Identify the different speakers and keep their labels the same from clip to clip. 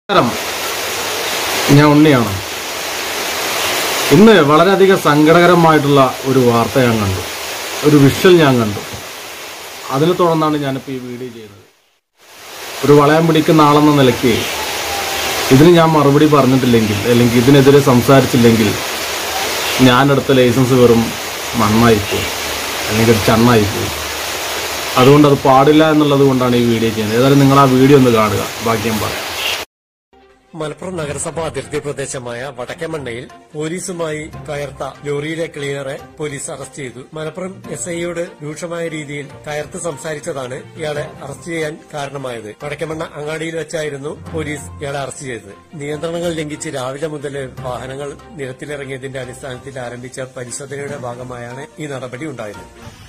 Speaker 1: നമസ്കാരം ഞാൻ ഉണ്ണിയാണ് ഇന്ന് വളരെയധികം സങ്കടകരമായിട്ടുള്ള ഒരു വാർത്ത ഞാൻ കണ്ടു ഒരു വിഷ്വൽ ഞാൻ കണ്ടു അതിനെ തുടർന്നാണ് ഞാനിപ്പോൾ ഈ വീഡിയോ ചെയ്യുന്നത് ഒരു വളയം പിടിക്കുന്ന ആളെന്ന നിലയ്ക്ക് ഇതിന് ഞാൻ മറുപടി പറഞ്ഞിട്ടില്ലെങ്കിൽ അല്ലെങ്കിൽ ഇതിനെതിരെ സംസാരിച്ചില്ലെങ്കിൽ ഞാനെടുത്ത ലൈസൻസ് വെറും മണ്ണായിപ്പോയി അല്ലെങ്കിൽ ഒരു ചണ്ണായിപ്പോയി അതുകൊണ്ട് അത് പാടില്ല എന്നുള്ളത് കൊണ്ടാണ് ഈ വീഡിയോ ചെയ്യുന്നത് ഏതായാലും നിങ്ങൾ ആ വീഡിയോ ഒന്ന് കാണുക ബാക്കി ഞാൻ പറയാം
Speaker 2: മലപ്പുറം നഗരസഭാ അതിർത്തി പ്രദേശമായ വടക്കേമണ്ണയിൽ പോലീസുമായി കയർത്ത ലോറിയിലെ ക്ലീനറെ പോലീസ് അറസ്റ്റ് ചെയ്തു മലപ്പുറം എസ് ഐയോട് രൂക്ഷമായ രീതിയിൽ കയർത്ത് സംസാരിച്ചതാണ് ഇയാളെ അറസ്റ്റ് ചെയ്യാൻ കാരണമായത് വടക്കേമണ്ണ അങ്ങാടിയിൽ വെച്ചായിരുന്നു പോലീസ് ഇയാളെ അറസ്റ്റ് ചെയ്തത് നിയന്ത്രണങ്ങൾ ലംഘിച്ച് രാവിലെ മുതൽ വാഹനങ്ങൾ നിരത്തിലിറങ്ങിയതിന്റെ അടിസ്ഥാനത്തിൽ ആരംഭിച്ച പരിശോധനയുടെ ഭാഗമായാണ് ഈ നടപടി ഉണ്ടായത്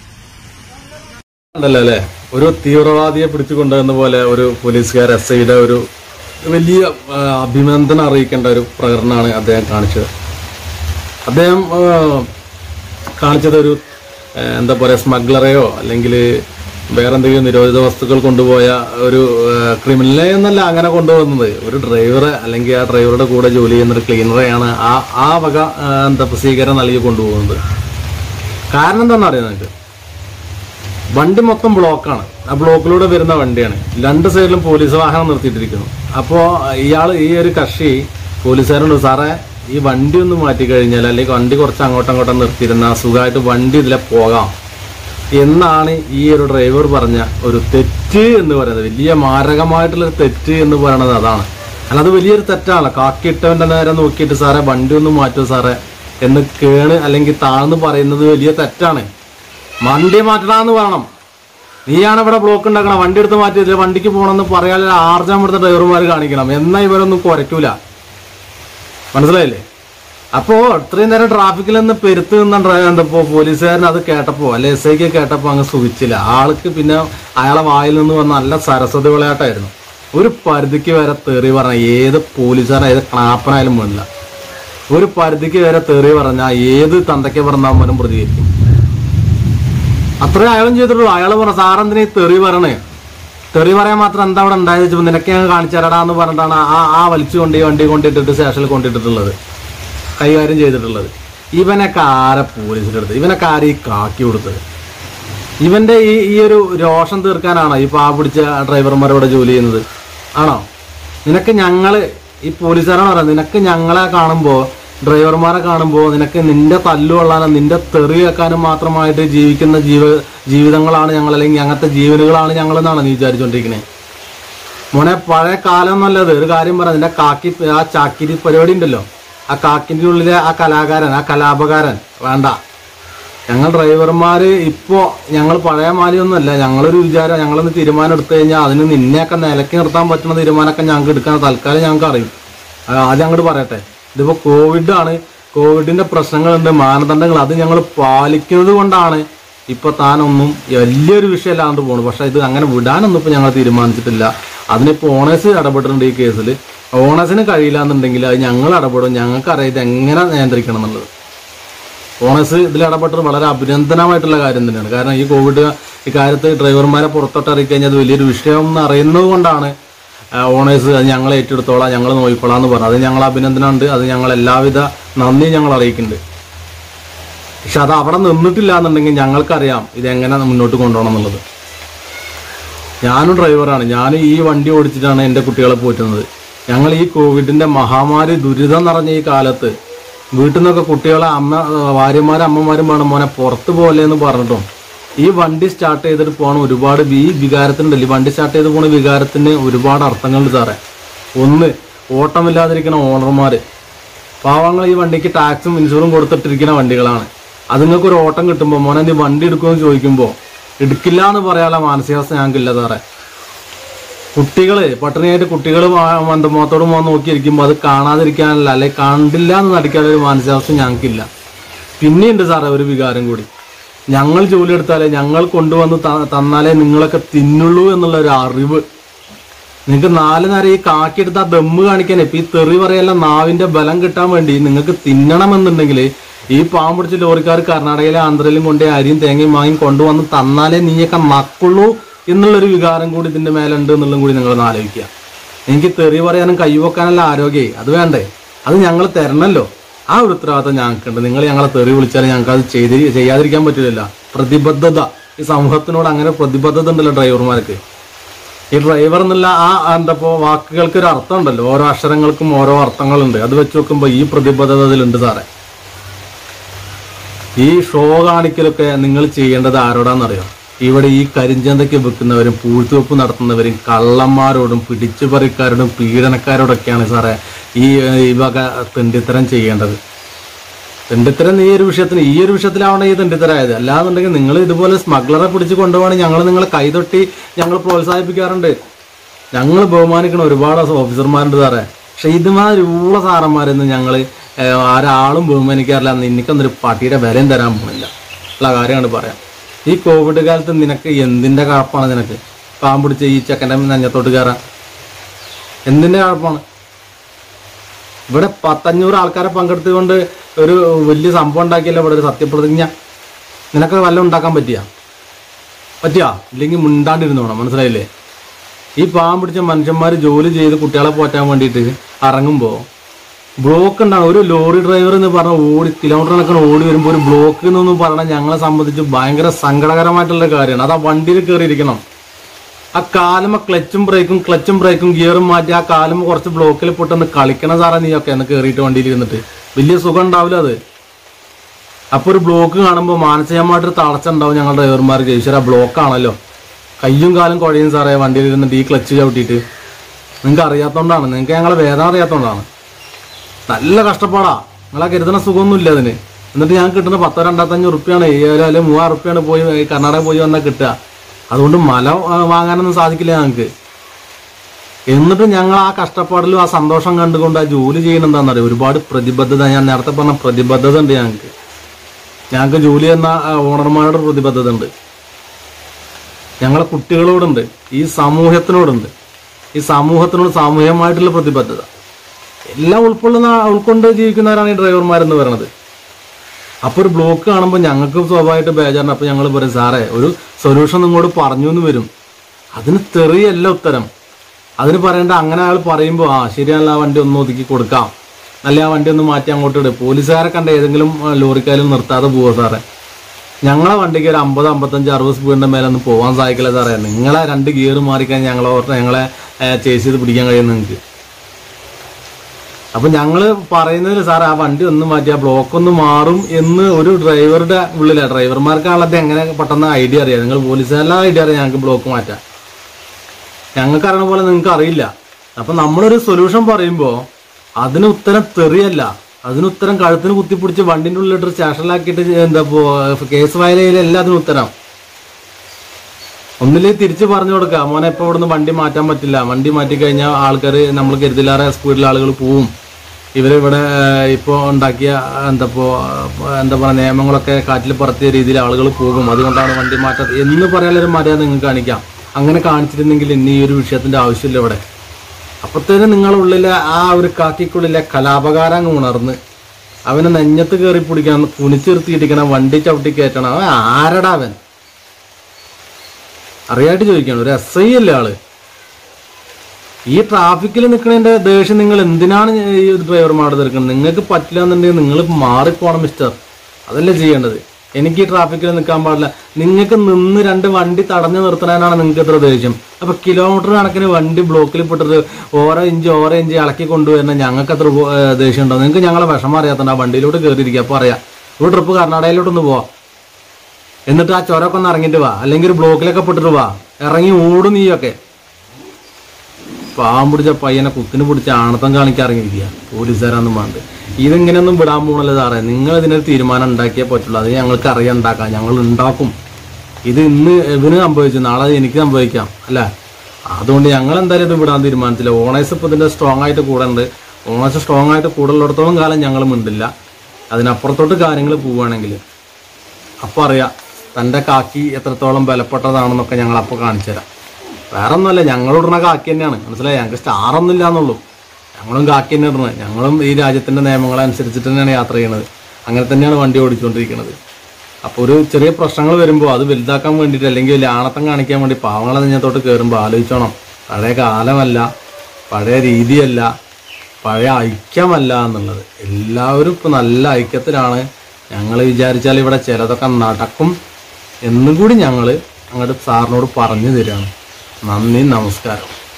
Speaker 1: ഉണ്ടല്ലോ അല്ലെ ഒരു തീവ്രവാദിയെ പിടിച്ചു കൊണ്ടുവന്ന പോലെ ഒരു പോലീസുകാർ എസ് ഐയുടെ ഒരു വലിയ ആ, അഭിനന്ദനം അറിയിക്കേണ്ട ഒരു പ്രകടനമാണ് അദ്ദേഹം കാണിച്ചത് അദ്ദേഹം ആ, കാണിച്ചത് ഒരു ആ, എന്താ പറയുക സ്മഗ്ലറെയോ അല്ലെങ്കിൽ വേറെ എന്തെങ്കിലും നിരോധിത വസ്തുക്കൾ കൊണ്ടുപോയ ഒരു ക്രിമിനലെ എന്നല്ല അങ്ങനെ കൊണ്ടുപോകുന്നത് ഒരു ഡ്രൈവറെ അല്ലെങ്കിൽ ആ ഡ്രൈവറുടെ കൂടെ ജോലി ചെയ്യുന്ന ഒരു ക്ലീനറെയാണ് ആ ആ വക ആ, എന്താ സ്വീകരണം നൽകി കൊണ്ടുപോകുന്നത് കാരണം എന്താണെന്ന് അറിയാം നിങ്ങൾക്ക് വണ്ടി മൊത്തം ബ്ലോക്കാണ് ആ ബ്ലോക്കിലൂടെ വരുന്ന വണ്ടിയാണ് രണ്ട് സൈഡിലും പോലീസ് വാഹനം നിർത്തിയിട്ടിരിക്കുന്നു അപ്പോൾ ഇയാൾ ഈ ഒരു കക്ഷി പോലീസുകാരോട് സാറേ ഈ വണ്ടി ഒന്ന് മാറ്റി കഴിഞ്ഞാൽ അല്ലെങ്കിൽ വണ്ടി കുറച്ച് അങ്ങോട്ടും അങ്ങോട്ടും നിർത്തിയിരുന്ന സുഖമായിട്ട് വണ്ടി ഇതിലെ പോകാം എന്നാണ് ഈ ഒരു ഡ്രൈവർ പറഞ്ഞ ഒരു തെറ്റ് എന്ന് പറയുന്നത് വലിയ മാരകമായിട്ടുള്ള ഒരു തെറ്റ് എന്ന് പറയുന്നത് അതാണ് അല്ലാതെ വലിയൊരു തെറ്റാണ് കാക്കിയിട്ടവന്റെ നേരെ നോക്കിയിട്ട് സാറേ വണ്ടി ഒന്ന് മാറ്റൂ സാറേ എന്ന് കേണ് അല്ലെങ്കിൽ താഴ്ന്ന് പറയുന്നത് വലിയ തെറ്റാണ് വണ്ടി മാറ്റണമെന്ന് പറയണം നീയാണ് ഇവിടെ ബ്ലോക്ക് ഉണ്ടാക്കണം വണ്ടി എടുത്ത് മാറ്റിയില്ല വണ്ടിക്ക് പോകണമെന്ന് പറയാൻ ആർജം ഇവിടുത്തെ ഡ്രൈവർമാർ കാണിക്കണം എന്നാ ഇവരൊന്നും കുറയ്ക്കൂല മനസ്സിലായില്ലേ അപ്പോ ഇത്രയും നേരം ട്രാഫിക്കിൽ നിന്ന് പെരുത്ത് നിന്ന ഡ്രൈവർ എന്തപ്പോ പോലീസുകാരൻ അത് കേട്ടപ്പോ അല്ലെ എസ് ഐക്ക് കേട്ടപ്പോ അങ്ങ് സുഖിച്ചില്ല ആൾക്ക് പിന്നെ അയാളെ വായിൽ നിന്ന് വന്ന നല്ല സരസ്വതി വിളയാട്ടായിരുന്നു ഒരു പരിധിക്ക് വരെ തെറി പറഞ്ഞ ഏത് പോലീസുകാരൻ ഏത് ക്ലാപ്പനായാലും വേണ്ടില്ല ഒരു പരിധിക്ക് വരെ തെറി പറഞ്ഞാൽ ഏത് തന്തയ്ക്ക് പറഞ്ഞാലും പ്രതികരിക്കും അത്രേ അയാളും ചെയ്തിട്ടുള്ളൂ അയാൾ പറഞ്ഞ സാറെന്തിനാ ഈ തെറി പറയണേ തെറി പറയാൻ മാത്രം എന്താ അവിടെ ഉണ്ടായത് വെച്ചപ്പോ നിനക്ക് ഞാൻ കാണിച്ചു തരടാ എന്ന് പറഞ്ഞിട്ടാണ് ആ ആ വലിച്ചു കൊണ്ട് ഈ വണ്ടി കൊണ്ടിട്ടിട്ട് സ്റ്റേഷനിൽ കൊണ്ടിട്ടിട്ടുള്ളത് കൈകാര്യം ചെയ്തിട്ടുള്ളത് ഇവനൊക്കെ ആരെ പോലീസിന്റെ അടുത്ത് ഇവനൊക്കെ ആരെ ഈ കാക്കി കൊടുത്തത് ഇവന്റെ ഈ ഈ ഒരു രോഷം തീർക്കാനാണോ ഈ പാ പിടിച്ച ഡ്രൈവർമാരോട് ജോലി ചെയ്യുന്നത് ആണോ നിനക്ക് ഞങ്ങള് ഈ പോലീസുകാരാണ് പറയുന്നത് നിനക്ക് ഞങ്ങളെ കാണുമ്പോ ഡ്രൈവർമാരെ കാണുമ്പോൾ നിനക്ക് നിന്റെ തല്ലു കൊള്ളാനും നിന്റെ തെറി കേൾക്കാനും മാത്രമായിട്ട് ജീവിക്കുന്ന ജീവ ജീവിതങ്ങളാണ് ഞങ്ങൾ അല്ലെങ്കിൽ അങ്ങനത്തെ ജീവനുകളാണ് ഞങ്ങൾ എന്നാണ് നീ വിചാരിച്ചോണ്ടിരിക്കുന്നത് മോനെ പഴയ കാലം നല്ലത് ഒരു കാര്യം പറ നിന്റെ കാക്കി ആ ചാക്കിരി പരിപാടി ഉണ്ടല്ലോ ആ കാക്കിന്റെ ഉള്ളിലെ ആ കലാകാരൻ ആ കലാപകാരൻ വേണ്ട ഞങ്ങൾ ഡ്രൈവർമാര് ഇപ്പോ ഞങ്ങൾ പഴയ മാലിയൊന്നുമല്ല ഞങ്ങളൊരു വിചാരം ഞങ്ങളൊന്ന് തീരുമാനം എടുത്തു കഴിഞ്ഞാൽ അതിന് നിന്നെയൊക്കെ നിലക്കി നിർത്താൻ പറ്റുന്ന തീരുമാനമൊക്കെ ഞങ്ങൾക്ക് എടുക്കാൻ തൽക്കാലം ഞങ്ങൾക്ക് അറിയും അത് ആദ്യം അങ്ങോട്ട് പറയട്ടെ ഇതിപ്പോ കോവിഡ് ആണ് കോവിഡിന്റെ പ്രശ്നങ്ങളുണ്ട് മാനദണ്ഡങ്ങൾ അത് ഞങ്ങൾ പാലിക്കുന്നത് കൊണ്ടാണ് ഇപ്പൊ താനൊന്നും വലിയൊരു വിഷയമല്ലാണ്ട് പോണു പക്ഷെ ഇത് അങ്ങനെ വിടാനൊന്നും ഇപ്പൊ ഞങ്ങൾ തീരുമാനിച്ചിട്ടില്ല അതിനിപ്പോ ഓണേഴ്സ് ഇടപെട്ടിട്ടുണ്ട് ഈ കേസിൽ ഓണേഴ്സിന് കഴിയില്ല എന്നുണ്ടെങ്കിൽ അത് ഞങ്ങൾ ഇടപെടും ഞങ്ങൾക്കറിയാം ഇത് എങ്ങനെ നിയന്ത്രിക്കണം എന്നുള്ളത് ഓണേഴ്സ് ഇതിൽ ഇടപെട്ടത് വളരെ അഭിനന്ദനമായിട്ടുള്ള കാര്യം തന്നെയാണ് കാരണം ഈ കോവിഡ് ഇക്കാര്യത്ത് ഡ്രൈവർമാരെ പുറത്തോട്ട് ഇറക്കിക്കഴിഞ്ഞാൽ അത് വലിയൊരു വിഷയം എന്ന് അറിയുന്നത് കൊണ്ടാണ് ഓണേഴ്സ് അത് ഞങ്ങൾ ഏറ്റെടുത്തോളാം ഞങ്ങൾ നോക്കിക്കോളാം എന്ന് പറഞ്ഞു അത് ഞങ്ങൾ അഭിനന്ദനമുണ്ട് അത് ഞങ്ങൾ എല്ലാവിധ നന്ദി ഞങ്ങൾ അറിയിക്കുന്നുണ്ട് പക്ഷെ അത് അവിടെ നിന്നിട്ടില്ല എന്നുണ്ടെങ്കിൽ ഞങ്ങൾക്കറിയാം ഇതെങ്ങനെ മുന്നോട്ട് കൊണ്ടുപോകണം എന്നുള്ളത് ഞാനും ഡ്രൈവറാണ് ഞാൻ ഈ വണ്ടി ഓടിച്ചിട്ടാണ് എൻ്റെ കുട്ടികളെ പോറ്റുന്നത് ഞങ്ങൾ ഈ കോവിഡിന്റെ മഹാമാരി ദുരിതം നിറഞ്ഞ ഈ കാലത്ത് വീട്ടിൽ നിന്നൊക്കെ കുട്ടികളെ അമ്മ ഭാര്യമാരും അമ്മമാരും വേണം മോനെ പുറത്ത് പോലെ എന്ന് പറഞ്ഞിട്ടും ഈ വണ്ടി സ്റ്റാർട്ട് ചെയ്തിട്ട് പോകണ ഒരുപാട് ഈ വികാരത്തിനുണ്ടല്ലോ ഈ വണ്ടി സ്റ്റാർട്ട് ചെയ്ത് പോണ വികാരത്തിന് ഒരുപാട് അർത്ഥങ്ങളുണ്ട് സാറേ ഒന്ന് ഓട്ടമില്ലാതിരിക്കുന്ന ഓണർമാര് പാവങ്ങൾ ഈ വണ്ടിക്ക് ടാക്സും ഇൻഷുറും കൊടുത്തിട്ടിരിക്കുന്ന വണ്ടികളാണ് അത് നിങ്ങൾക്ക് ഒരു ഓട്ടം കിട്ടുമ്പോൾ മോനെ നീ വണ്ടി എടുക്കുമെന്ന് ചോദിക്കുമ്പോൾ എടുക്കില്ല എന്ന് പറയാനുള്ള മാനസികാവസ്ഥ ഞങ്ങൾക്കില്ല സാറേ കുട്ടികള് പട്ടിണിയായിട്ട് കുട്ടികൾ മുഖത്തോട് മുഖം നോക്കിയിരിക്കുമ്പോൾ അത് കാണാതിരിക്കാനല്ല അല്ലെ കണ്ടില്ല എന്ന് നടിക്കാനുള്ള ഒരു മാനസികാവസ്ഥ ഞങ്ങൾക്കില്ല പിന്നെയുണ്ട് സാറേ ഒരു വികാരം കൂടി ഞങ്ങൾ ജോലി എടുത്താലേ ഞങ്ങൾ കൊണ്ടുവന്ന് ത- തന്നാലേ നിങ്ങളൊക്കെ തിന്നുള്ളൂ എന്നുള്ള ഒരു അറിവ് നിങ്ങൾക്ക് നാല് നേരം ഈ കാക്കിയെടുത്ത് ആ ദമ്മ് കാണിക്കാൻ ഇപ്പൊ ഈ തെറി പറയല്ല നാവിന്റെ ബലം കിട്ടാൻ വേണ്ടി നിങ്ങൾക്ക് തിന്നണമെന്നുണ്ടെങ്കിൽ ഈ പാവം പിടിച്ച ലോറിക്കാർ കർണാടകയിലെ ആന്ധ്രയിലും കൊണ്ട് അരിയും തേങ്ങയും വാങ്ങി കൊണ്ടുവന്ന് തന്നാലേ നീയൊക്കെ നക്കുള്ളൂ എന്നുള്ളൊരു വികാരം കൂടി ഇതിന്റെ മേലുണ്ട് എന്നുള്ളതും കൂടി നിങ്ങൾ ആലോചിക്കുക എനിക്ക് തെറി പറയാനും കൈവെക്കാനുള്ള ആരോഗ്യേ അത് വേണ്ടേ അത് ഞങ്ങൾ തരണല്ലോ ആ ഒരു ഉത്തരവാദിത്തം ഞങ്ങൾക്കുണ്ട് നിങ്ങൾ ഞങ്ങളെ തെറി വിളിച്ചാൽ ഞങ്ങൾക്ക് അത് ചെയ്ത് ചെയ്യാതിരിക്കാൻ പറ്റില്ലല്ലോ പ്രതിബദ്ധത ഈ സമൂഹത്തിനോട് അങ്ങനെ പ്രതിബദ്ധത ഉണ്ടല്ലോ ഡ്രൈവർമാർക്ക് ഈ ഡ്രൈവർ എന്നുള്ള ആ എന്തപ്പോ വാക്കുകൾക്ക് ഒരു അർത്ഥം ഉണ്ടല്ലോ ഓരോ അക്ഷരങ്ങൾക്കും ഓരോ അർത്ഥങ്ങളുണ്ട് അത് വെച്ച് നോക്കുമ്പോൾ ഈ പ്രതിബദ്ധത അതിലുണ്ട് സാറേ ഈ ഷോ കാണിക്കലൊക്കെ നിങ്ങൾ ചെയ്യേണ്ടത് ആരോടാന്നറിയോ ഇവിടെ ഈ കരിഞ്ചന്തയ്ക്ക് വെക്കുന്നവരും പൂഴ്ത്തിവെപ്പ് നടത്തുന്നവരും കള്ളന്മാരോടും പിടിച്ചുപറിക്കാരോടും പീഡനക്കാരോടൊക്കെയാണ് സാറേ ഈ ഏഹ്, ഈ വക തെണ്ടിത്തരം ചെയ്യേണ്ടത് തെണ്ടിത്തരം ഈ ഒരു വിഷയത്തിന് ഈ ഒരു വിഷയത്തിലാവണം ഈ തെണ്ടിത്തരായത് അല്ലാന്നുണ്ടെങ്കിൽ നിങ്ങൾ ഇതുപോലെ സ്മഗ്ലറെ പിടിച്ച് കൊണ്ടുപോകണം ഞങ്ങൾ നിങ്ങളെ കൈതൊട്ടി ഞങ്ങൾ പ്രോത്സാഹിപ്പിക്കാറുണ്ട് ഞങ്ങൾ ബഹുമാനിക്കുന്ന ഒരുപാട് ഓഫീസർമാരുണ്ട് സാറേ പക്ഷെ ഇതുമാതിരിയുള്ള സാറന്മാരൊന്നും ഞങ്ങൾ ആരാളും ബഹുമാനിക്കാറില്ല നിനക്കൊന്നൊരു പട്ടിയുടെ വിലയും തരാൻ പോകുന്നില്ല ഉള്ള കാര്യമാണ് പറയാം ഈ കോവിഡ് കാലത്ത് നിനക്ക് എന്തിന്റെ കഴപ്പാണ് നിനക്ക് പാമ്പ് പിടിച്ച് ഈ ചെക്കൻ്റെ നെഞ്ഞത്തോട്ട് കയറാൻ എന്തിന്റെ കഴപ്പാണ് ഇവിടെ പത്തഞ്ഞൂറ് ആൾക്കാരെ പങ്കെടുത്തുകൊണ്ട് ഒരു വലിയ സംഭവം ഉണ്ടാക്കിയല്ലോ ഇവിടെ ഒരു സത്യപ്രതിജ്ഞ നിനക്ക് വല്ലതും ഉണ്ടാക്കാൻ പറ്റിയ പറ്റിയ ഇല്ലെങ്കിൽ മുണ്ടാണ്ടിരുന്നോണം മനസ്സിലായില്ലേ ഈ പാവം പിടിച്ച മനുഷ്യന്മാർ ജോലി ചെയ്ത് കുട്ടികളെ പോറ്റാൻ വേണ്ടിയിട്ട് ഇറങ്ങുമ്പോൾ ബ്ലോക്ക് ഉണ്ടാണ് ഒരു ലോറി ഡ്രൈവർ എന്ന് പറഞ്ഞ ഓടി കിലോമീറ്റർ കണക്കിന് ഓടി വരുമ്പോൾ ഒരു ബ്ലോക്ക് എന്നൊന്നും പറഞ്ഞാൽ ഞങ്ങളെ സംബന്ധിച്ച് ഭയങ്കര സങ്കടകരമായിട്ടുള്ള കാര്യമാണ് അത് ആ വണ്ടിയിൽ കയറിയിരിക്കണം ആ കാലുമ ക്ലച്ചും ബ്രേക്കും ക്ലച്ചും ബ്രേക്കും ഗിയറും മാറ്റി ആ കാലുമ കുറച്ച് ബ്ലോക്കിൽ പൊട്ടൊന്ന് കളിക്കണം സാറേ നീയൊക്കെ എന്ന് കയറിയിട്ട് വണ്ടിയിൽ ഇരുന്നിട്ട് വലിയ സുഖം ഉണ്ടാവില്ല അത് അപ്പൊ ഒരു ബ്ലോക്ക് കാണുമ്പോൾ മാനസികമായിട്ടൊരു തളർച്ച ഉണ്ടാവും ഞങ്ങൾ ഡ്രൈവർമാർക്ക് ഈശ്വര ബ്ലോക്ക് ആണല്ലോ കയ്യും കാലും കുഴയും സാറേ വണ്ടിയിൽ ഇരുന്നിട്ട് ഈ ക്ലച്ച് ചവിട്ടിയിട്ട് നിങ്ങൾക്ക് അറിയാത്തോണ്ടാണ് നിങ്ങൾക്ക് ഞങ്ങളെ വേദന അറിയാത്തോണ്ടാണ് നല്ല കഷ്ടപ്പാടാ നിങ്ങളെ കരുതുന്ന സുഖമൊന്നുമില്ല അതിന് എന്നിട്ട് ഞാൻ കിട്ടുന്ന പത്തോ രണ്ടായിരത്തഞ്ഞൂറ് റുപ്യാണ് ഏഴോ അല്ലെങ്കിൽ മൂവായിരം റുപ്യാണ് പോയി ഈ കർണാടക പോയി വന്നാൽ കിട്ടുക അതുകൊണ്ട് മല ആ, വാങ്ങാനൊന്നും സാധിക്കില്ല ഞങ്ങൾക്ക് എന്നിട്ട് ഞങ്ങൾ ആ കഷ്ടപ്പാടിലും ആ സന്തോഷം കണ്ടുകൊണ്ട് ആ ജോലി ചെയ്യുന്ന എന്താണെന്നറിയോ ഒരുപാട് പ്രതിബദ്ധത ഞാൻ നേരത്തെ പറഞ്ഞ പ്രതിബദ്ധത ഉണ്ട് ഞങ്ങൾക്ക് ഞങ്ങൾക്ക് ജോലി എന്ന ഓണർമാരുടെ പ്രതിബദ്ധത ഉണ്ട് ഞങ്ങളെ കുട്ടികളോടുണ്ട് ഈ സമൂഹത്തിനോടുണ്ട് ഈ സമൂഹത്തിനോട് സാമൂഹികമായിട്ടുള്ള പ്രതിബദ്ധത എല്ലാം ഉൾക്കൊള്ളുന്ന ഉൾക്കൊണ്ട് ജീവിക്കുന്നവരാണ് ഈ ഡ്രൈവർമാരെന്ന് പറയുന്നത് അപ്പോൾ ഒരു ബ്ലോക്ക് കാണുമ്പോൾ ഞങ്ങൾക്ക് സ്വാഭാവികമായിട്ട് ബേജാറാണ് അപ്പോൾ ഞങ്ങൾ പറയും സാറേ ഒരു സൊല്യൂഷൻ നിങ്ങളോട് പറഞ്ഞു എന്ന് വരും അതിന് തെറിയല്ല ഉത്തരം അതിന് പറയേണ്ട അങ്ങനെ അയാൾ പറയുമ്പോൾ ആ ശരിയല്ല ആ വണ്ടി ഒന്ന് ഒതുക്കി കൊടുക്കാം അല്ലെ ആ വണ്ടി ഒന്ന് മാറ്റി അങ്ങോട്ട് ഇട് പോലീസുകാരെ കണ്ട ഏതെങ്കിലും ആ, ലോറിക്കാരും നിർത്താതെ പോവോ സാറേ ഞങ്ങളെ വണ്ടിക്ക് ഒരു അമ്പത് അമ്പത്തഞ്ച് അറുപത് സ്പീഡിന്റെ മേലെ ഒന്നും പോകാൻ സാധിക്കില്ല സാറേ നിങ്ങളെ രണ്ട് ഗിയർ മാറിക്കഴിഞ്ഞാൽ ഞങ്ങളെ ഓർത്ത് ഞങ്ങളെ ചേസ് ചെയ്ത് പിടിക്കാൻ കഴിയും നിങ്ങൾക്ക് അപ്പൊ ഞങ്ങള് പറയുന്നതിൽ സാർ ആ വണ്ടി ഒന്ന് മാറ്റി ആ ബ്ലോക്ക് ഒന്ന് മാറും എന്ന് ഒരു ഡ്രൈവറുടെ ഉള്ളില ഡ്രൈവർമാർക്കാണത് എങ്ങനെ പെട്ടെന്ന് ഐഡിയ അറിയാം നിങ്ങൾ പോലീസുകാരുടെ ഐഡിയ അറിയാം ഞങ്ങൾക്ക് ബ്ലോക്ക് മാറ്റാം ഞങ്ങൾക്ക് അറിയണ പോലെ നിങ്ങൾക്ക് അറിയില്ല അപ്പൊ നമ്മളൊരു സൊല്യൂഷൻ പറയുമ്പോൾ അതിന് ഉത്തരം തെറിയല്ല അതിന് ഉത്തരം കഴുത്തിന് കുത്തിപ്പിടിച്ച് വണ്ടിന്റെ ഉള്ളിലിട്ട് സ്റ്റേഷനിലാക്കിയിട്ട് എന്താ ഇപ്പോ കേസ് ഫയൽ ചെയ്യലല്ല അതിന് ഉത്തരം ഒന്നിലേക്ക് തിരിച്ച് പറഞ്ഞു കൊടുക്കുക മോനെ ഇപ്പൊ ഇവിടുന്ന് വണ്ടി മാറ്റാൻ പറ്റില്ല വണ്ടി മാറ്റി കഴിഞ്ഞാൽ ആൾക്കാർ നമ്മൾ കരുതില്ലാറെ സ്പീഡിൽ ആളുകൾ പോവും ഇവരിവിടെ ഇപ്പോൾ ഉണ്ടാക്കിയ എന്താപ്പോ എന്താ പറയുക നിയമങ്ങളൊക്കെ കാറ്റിൽ പറത്തിയ രീതിയിൽ ആളുകൾ പോകും അതുകൊണ്ടാണ് വണ്ടി മാറ്റാത്തത് എന്ന് പറയാനൊരു മര്യാദ നിങ്ങൾക്ക് കാണിക്കാം അങ്ങനെ കാണിച്ചിരുന്നെങ്കിൽ ഇനി ഈ ഒരു വിഷയത്തിന്റെ ആവശ്യമില്ല ഇവിടെ അപ്പത്തേനും നിങ്ങളുടെ ഉള്ളിലെ ആ ഒരു കാക്കിക്കുള്ളിലെ കലാപകാരം അങ്ങ് ഉണർന്ന് അവനെ നെഞ്ഞത്ത് കയറി പിടിക്കണം കുനിച്ചിരുത്തിയിട്ടിക്കണം വണ്ടി ചവിട്ടി കയറ്റണം അവൻ ആരടാ അവൻ അറിയായിട്ട് ചോദിക്കണം ഒരു എസ് ഐ അല്ലേ ആള് ഈ ട്രാഫിക്കിൽ നിൽക്കുന്നതിന്റെ ദേഷ്യം നിങ്ങൾ എന്തിനാണ് ഈ ഡ്രൈവർമാരോട് തീർക്കുന്നത് നിങ്ങൾക്ക് പറ്റില്ല എന്നുണ്ടെങ്കിൽ നിങ്ങൾ മാറിപ്പോണം മിസ്റ്റർ അതല്ലേ ചെയ്യേണ്ടത് എനിക്ക് ഈ ട്രാഫിക്കിൽ നിൽക്കാൻ പാടില്ല നിങ്ങൾക്ക് നിന്ന് രണ്ട് വണ്ടി തടഞ്ഞു നിർത്തണേനാണ് നിങ്ങൾക്ക് ഇത്ര ദേഷ്യം അപ്പൊ കിലോമീറ്റർ കണക്കിന് വണ്ടി ബ്ലോക്കിൽ പെട്ടിട്ട് ഓരോ ഇഞ്ച് ഓരോ ഇഞ്ച് ഇളക്കി കൊണ്ടുവരുന്ന ഞങ്ങൾക്ക് അത്ര ഉപ- ഏഹ് ദേഷ്യം ഉണ്ടോ നിങ്ങൾക്ക് ഞങ്ങളെ വിഷമം അറിയാത്തണ്ട ആ വണ്ടിയിലോട്ട് കയറിയിരിക്കുക അപ്പൊ അറിയാം ഒരു ട്രിപ്പ് കർണാടകയിലോട്ടൊന്ന് പോവാം എന്നിട്ട് ആ ചുരമൊക്കെ ഒന്ന് ഇറങ്ങിയിട്ട് വാ അല്ലെങ്കിൽ ഒരു ബ്ലോക്കിലൊക്കെ പെട്ടിട്ട് വാ ഇറങ്ങി ഓടും നീയൊക്കെ പാവം പിടിച്ച പയ്യനെ കുത്തിന് പിടിച്ച ആണത്തം കാണിക്കാൻ ഇറങ്ങിയിരിക്കുക പോലീസുകാരൊന്നും വേണ്ട ഇതിങ്ങനെയൊന്നും വിടാൻ പോകണല്ലോ സാറേ നിങ്ങൾ ഇതിനൊരു തീരുമാനം ഉണ്ടാക്കിയേ പറ്റുള്ളൂ അത് ഞങ്ങൾക്ക് അറിയാൻ ഉണ്ടാക്കാം ഞങ്ങൾ ഉണ്ടാക്കും ഇത് ഇന്ന് ഇവന് സംഭവിച്ചു നാളെ അത് എനിക്ക് സംഭവിക്കാം അല്ലേ അതുകൊണ്ട് ഞങ്ങൾ എന്തായാലും ഇത് വിടാൻ തീരുമാനത്തില്ല ഓണേഴ്സ് ഇപ്പൊ ഇതിന്റെ സ്ട്രോങ് ആയിട്ട് കൂടെ ഉണ്ട് ഓണേഴ്സ് സ്ട്രോങ് ആയിട്ട് കൂടെ ഉള്ളിടത്തോളം കാലം ഞങ്ങൾ മിണ്ടില്ല അതിനപ്പുറത്തോട്ട് കാര്യങ്ങൾ പോവുകയാണെങ്കിൽ അപ്പോൾ അറിയാം തൻ്റെ കാക്കി എത്രത്തോളം ബലപ്പെട്ടതാണെന്നൊക്കെ ഞങ്ങൾ അപ്പോൾ കാണിച്ചു തരാം വേറെ ഒന്നുമല്ല ഞങ്ങൾ ഇടുന്ന കാക്കി തന്നെയാണ് മനസ്സിലായി ഞങ്ങൾക്ക് സ്റ്റാർ ഒന്നും ഇല്ലാന്നുള്ളൂ ഞങ്ങളും കാക്കി തന്നെ ഇടുന്നത് ഞങ്ങളും ഈ രാജ്യത്തിൻ്റെ നിയമങ്ങളെ അനുസരിച്ചിട്ട് തന്നെയാണ് യാത്ര ചെയ്യുന്നത് അങ്ങനെ തന്നെയാണ് വണ്ടി ഓടിച്ചുകൊണ്ടിരിക്കുന്നത് അപ്പോൾ ഒരു ചെറിയ പ്രശ്നങ്ങൾ വരുമ്പോൾ അത് വലുതാക്കാൻ വേണ്ടിയിട്ട് അല്ലെങ്കിൽ വലിയ ആണത്തം കാണിക്കാൻ വേണ്ടി പാവങ്ങളെ നെഞ്ഞത്തോട്ട് കയറുമ്പോൾ ആലോചിച്ചോണം പഴയ കാലമല്ല പഴയ രീതിയല്ല പഴയ ഐക്യമല്ല എന്നുള്ളത് എല്ലാവരും ഇപ്പൊ നല്ല ഐക്യത്തിലാണ് ഞങ്ങൾ വിചാരിച്ചാൽ ഇവിടെ ചിലതൊക്കെ നടക്കും എന്നും കൂടി ഞങ്ങൾ അങ്ങോട്ട് സാറിനോട് പറഞ്ഞു തരികയാണ് നന്ദി നമസ്കാരം